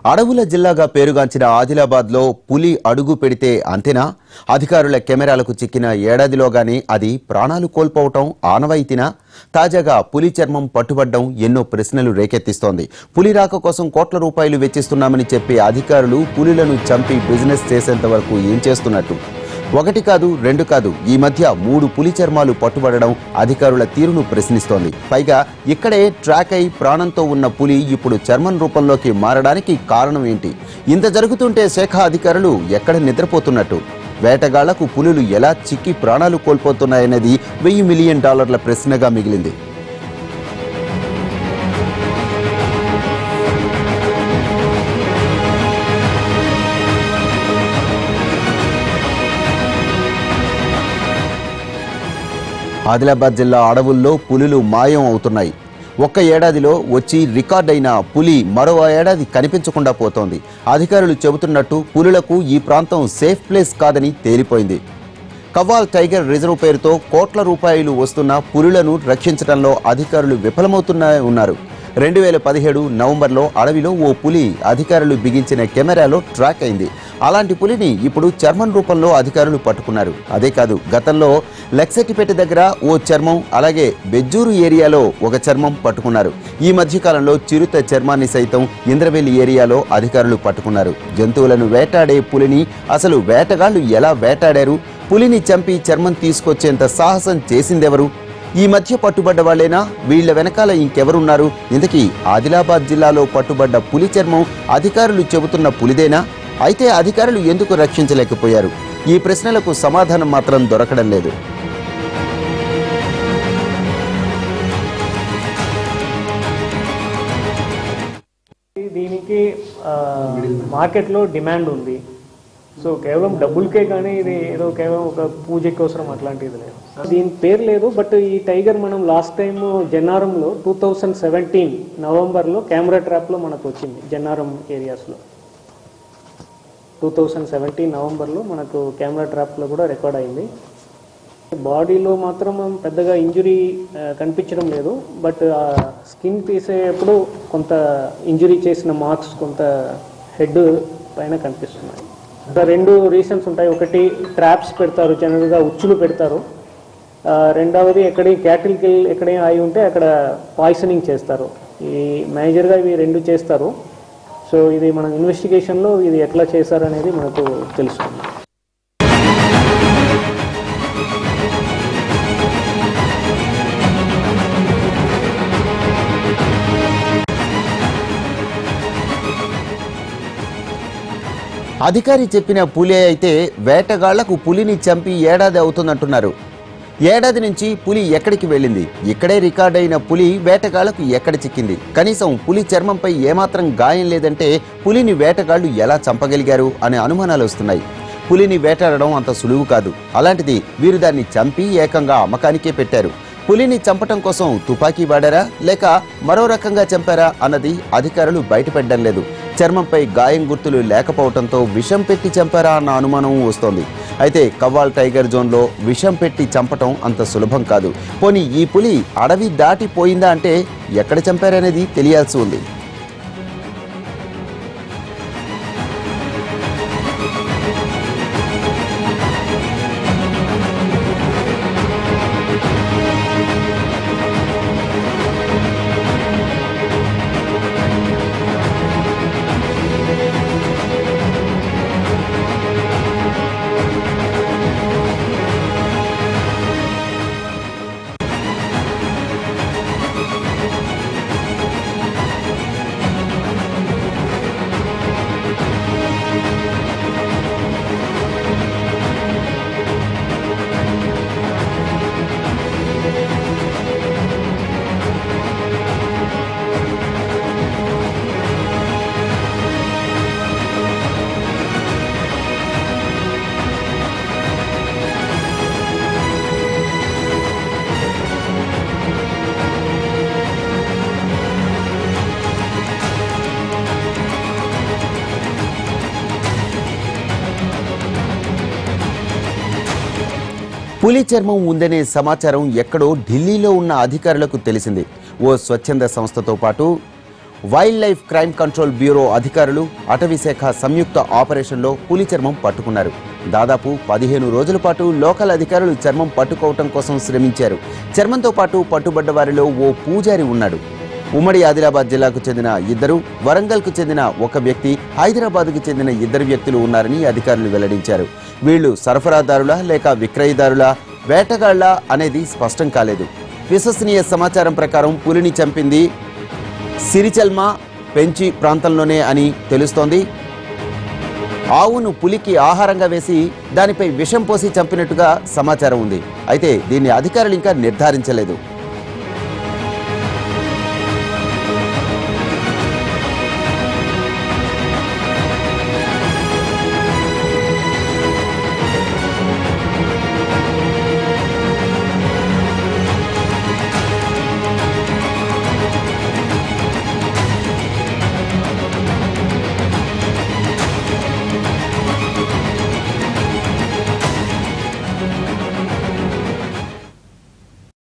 అడవుల జిల్లాగా పేరుగాంచిన ఆదిలాబాద్లో పులి అడుగు పెడితే అంతేనా అధికారుల కెమెరాలకు చిక్కిన ఏడాదిలోగానే అది ప్రాణాలు కోల్పోవటం ఆనవాయితీనా తాజాగా పులి చర్మం పట్టుబడ్డం ఎన్నో ప్రశ్నలు రేకెత్తిస్తోంది పులి రాక కోసం కోట్ల రూపాయలు వెచ్చిస్తున్నామని చెప్పే అధికారులు పులులను చంపి బిజినెస్ చేసేంత వరకు ఏం చేస్తున్నట్టు ఒకటి కాదు రెండు కాదు ఈ మధ్య మూడు పులి చర్మాలు పట్టుబడడం అధికారుల తీరును ప్రశ్నిస్తోంది పైగా ఇక్కడే ట్రాక్ అయి ప్రాణంతో ఉన్న పులి ఇప్పుడు చర్మం రూపంలోకి మారడానికి కారణం ఏంటి ఇంత జరుగుతుంటే శాఖ అధికారులు ఎక్కడ నిద్రపోతున్నట్టు వేటగాళ్లకు పులులు ఎలా చిక్కి ప్రాణాలు కోల్పోతున్నాయనేది వెయ్యి మిలియన్ డాలర్ల ప్రశ్నగా మిగిలింది ఆదిలాబాద్ జిల్లా అడవుల్లో పులులు మాయం అవుతున్నాయి ఒక్క ఏడాదిలో వచ్చి రికార్డైన పులి మరో ఏడాది కనిపించకుండా పోతోంది అధికారులు చెబుతున్నట్టు పులులకు ఈ ప్రాంతం సేఫ్ ప్లేస్ కాదని తేలిపోయింది కవ్వాల్ టైగర్ రిజర్వ్ పేరుతో కోట్ల రూపాయలు వస్తున్న పులులను రక్షించడంలో అధికారులు విఫలమవుతున్న ఉన్నారు రెండు వేల పదిహేడు నవంబర్లో అడవిలో ఓ పులి అధికారులు బిగించిన కెమెరాలో ట్రాక్ అయింది అలాంటి పులిని ఇప్పుడు చర్మం రూపంలో అధికారులు పట్టుకున్నారు అదే కాదు గతంలో లెక్సెట్టిపేట దగ్గర ఓ చర్మం అలాగే బెజ్జూరు ఏరియాలో ఒక చర్మం పట్టుకున్నారు ఈ మధ్య కాలంలో చిరుత చర్మాన్ని సైతం ఇంద్రవెల్లి ఏరియాలో అధికారులు పట్టుకున్నారు జంతువులను వేటాడే పులిని అసలు వేటగాళ్లు ఎలా వేటాడారు పులిని చంపి చర్మం తీసుకొచ్చేంత సాహసం చేసిందెవరు ఈ మధ్య పట్టుబడ్డ వాళ్ళేనా వీళ్ల వెనకాల ఇంకెవరున్నారు ఇంతకీ ఆదిలాబాద్ జిల్లాలో పట్టుబడ్డ పులి చర్మం అధికారులు చెబుతున్న పులిదేనా అయితే అధికారులు ఎందుకు రక్షించలేకపోయారు ఈ ప్రశ్నలకు సమాధానం మాత్రం దొరకడం లేదు దీనికి ఆ, మార్కెట్లో డిమాండ్ ఉంది సో కేవలం డబ్బులకే కానీ ఇది ఏదో కేవలం ఒక పూజ కోసం అట్లాంటిది లేదు దీని పేరు లేదు బట్ ఈ టైగర్ మనం లాస్ట్ టైం జన్నారంలో టూ థౌజండ్ సెవెంటీన్ నవంబర్లో కెమెరా ట్రాప్లో మనకు వచ్చింది జన్నారం ఏరియాస్లో టూ థౌజండ్ సెవెంటీన్ నవంబర్లో మనకు కెమెరా ట్రాప్లో కూడా రికార్డ్ అయింది బాడీలో మాత్రం పెద్దగా ఇంజురీ కనిపించడం లేదు బట్ ఆ స్కిన్ తీసేటప్పుడు కొంత ఇంజురీ చేసిన మార్క్స్ కొంత హెడ్ పైన కనిపిస్తున్నాయి ఇంకా రెండు రీజన్స్ ఉంటాయి ఒకటి ట్రాప్స్ పెడతారు జనరల్గా ఉచ్చులు పెడతారు ఆ, రెండవది ఎక్కడ క్యాటిల్కి ఎక్కడైనా అయి ఉంటే అక్కడ పాయిసనింగ్ చేస్తారు ఈ మేజర్గా ఇవి రెండు చేస్తారు సో ఇది మనం ఇన్వెస్టిగేషన్లో ఇది ఎట్లా చేశారు అనేది మనకు తెలుస్తుంది అధికారి చెప్పిన పులి అయితే వేటగాళ్లకు పులిని చంపి ఏడాది అవుతుందంటున్నారు ఏడాది నుంచి పులి ఎక్కడికి వెళ్ళింది ఇక్కడే రికార్డ్ అయిన పులి వేటగాళ్లకు ఎక్కడ చిక్కింది కనీసం పులి చర్మంపై ఏమాత్రం గాయం లేదంటే పులిని వేటగాళ్లు ఎలా చంపగలిగారు అనే అనుమానాలు వస్తున్నాయి పులిని వేటాడడం అంత సులువు కాదు అలాంటిది వీరు దాన్ని చంపి ఏకంగా అమ్మకానికే పెట్టారు పులిని చంపటం కోసం తుపాకీ వాడారా లేక మరో రకంగా చంపారా అన్నది అధికారులు బయటపెట్టడం లేదు చర్మంపై గాయం గుర్తులు లేకపోవడంతో విషం పెట్టి చంపారా అన్న అనుమానం వస్తోంది అయితే కవ్వాల్ టైగర్ జోన్లో విషం పెట్టి చంపటం అంత సులభం కాదు పోనీ ఈ పులి అడవి దాటిపోయిందా అంటే ఎక్కడ చంపారనేది తెలియాల్సి ఉంది పులి చర్మం ఉందనే సమాచారం ఎక్కడో ఢిల్లీలో ఉన్న అధికారులకు తెలిసింది ఓ స్వచ్ఛంద సంస్థతో పాటు wildlife crime control bureau అధికారులు అటవీ శాఖ సంయుక్త ఆపరేషన్లో పులి చర్మం పట్టుకున్నారు దాదాపు పదిహేను రోజుల పాటు లోకల్ అధికారులు చర్మం పట్టుకోవటం కోసం శ్రమించారు చర్మంతో పాటు పట్టుబడ్డ వారిలో ఓ పూజారి ఉన్నాడు ఉమ్మడి ఆదిలాబాద్ జిల్లాకు చెందిన ఇద్దరు వరంగల్కు చెందిన ఒక వ్యక్తి హైదరాబాద్కు చెందిన ఇద్దరు వ్యక్తులు ఉన్నారని అధికారులు వెల్లడించారు వీళ్ళు సరఫరాదారులా లేక విక్రయదారులా వేటగాళ్ల అనేది స్పష్టం కాలేదు విశ్వసనీయ సమాచారం ప్రకారం పులిని చంపింది సిరిచల్మ పెంచి ప్రాంతంలోనే అని తెలుస్తోంది ఆవును పులికి ఆహారంగా వేసి దానిపై విషం పోసి చంపినట్టుగా సమాచారం ఉంది అయితే దీన్ని అధికారులు ఇంకా నిర్ధారించలేదు